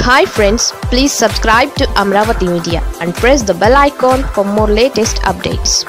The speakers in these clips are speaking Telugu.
hi friends please subscribe to Amaravati media and press the bell icon for more latest updates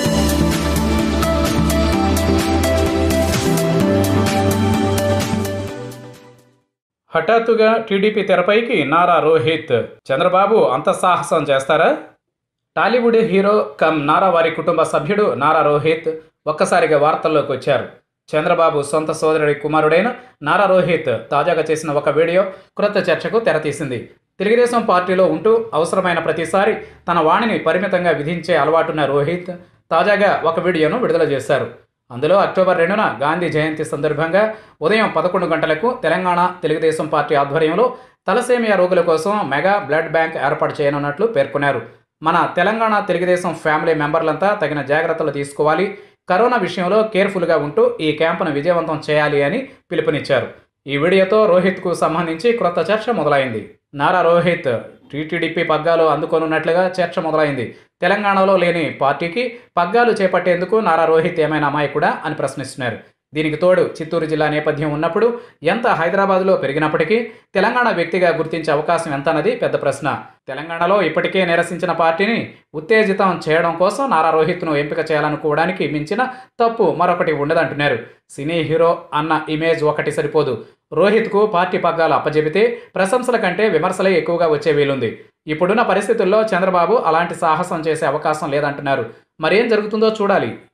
హఠాత్తుగా టీడీపీ తెరపైకి నారా రోహిత్ చంద్రబాబు అంత సాహసం చేస్తారా టాలీవుడ్ హీరో కమ్ నారా వారి కుటుంబ సభ్యుడు నారా రోహిత్ ఒక్కసారిగా వార్తల్లోకి వచ్చారు చంద్రబాబు సొంత సోదరుడి కుమారుడైన నారా రోహిత్ తాజాగా చేసిన ఒక వీడియో క్రొత్త చర్చకు తెరతీసింది తెలుగుదేశం పార్టీలో ఉంటూ అవసరమైన ప్రతిసారి తన వాణిని పరిమితంగా విధించే అలవాటున్న రోహిత్ తాజాగా ఒక వీడియోను విడుదల చేశారు అందులో అక్టోబర్ రెండున గాంధీ జయంతి సందర్భంగా ఉదయం పదకొండు గంటలకు తెలంగాణ తెలుగుదేశం పార్టీ ఆధ్వర్యంలో తలసేమియా రోగుల కోసం మెగా బ్లడ్ బ్యాంక్ ఏర్పాటు చేయనున్నట్లు పేర్కొన్నారు మన తెలంగాణ తెలుగుదేశం ఫ్యామిలీ మెంబర్లంతా తగిన జాగ్రత్తలు తీసుకోవాలి కరోనా విషయంలో కేర్ఫుల్గా ఉంటూ ఈ క్యాంపును విజయవంతం చేయాలి అని పిలుపునిచ్చారు ఈ వీడియోతో రోహిత్కు సంబంధించి క్రొత్త చర్చ మొదలైంది నారా రోహిత్ టీటీడీపీ పగ్గాలు అందుకోనున్నట్లుగా చర్చ మొదలైంది తెలంగాణలో లేని పార్టీకి పగ్గాలు చేపట్టేందుకు నారా రోహిత్ ఏమైనా అమాయకుడా అని ప్రశ్నిస్తున్నారు దీనికి తోడు చిత్తూరు జిల్లా నేపథ్యం ఉన్నప్పుడు ఎంత హైదరాబాద్లో పెరిగినప్పటికీ తెలంగాణ వ్యక్తిగా గుర్తించే అవకాశం ఎంత అన్నది పెద్ద ప్రశ్న తెలంగాణలో ఇప్పటికే నిరసించిన పార్టీని ఉత్తేజితం చేయడం కోసం నారా రోహిత్ను ఎంపిక చేయాలనుకోవడానికి మించిన తప్పు మరొకటి ఉండదంటున్నారు సినీ హీరో అన్న ఇమేజ్ ఒకటి సరిపోదు రోహిత్కు పార్టీ పగ్గాలు అప్పజెబితే ప్రశంసల కంటే విమర్శలే ఎక్కువగా వచ్చే వీలుంది ఇప్పుడున్న పరిస్థితుల్లో చంద్రబాబు అలాంటి సాహసం చేసే అవకాశం లేదంటున్నారు మరేం జరుగుతుందో చూడాలి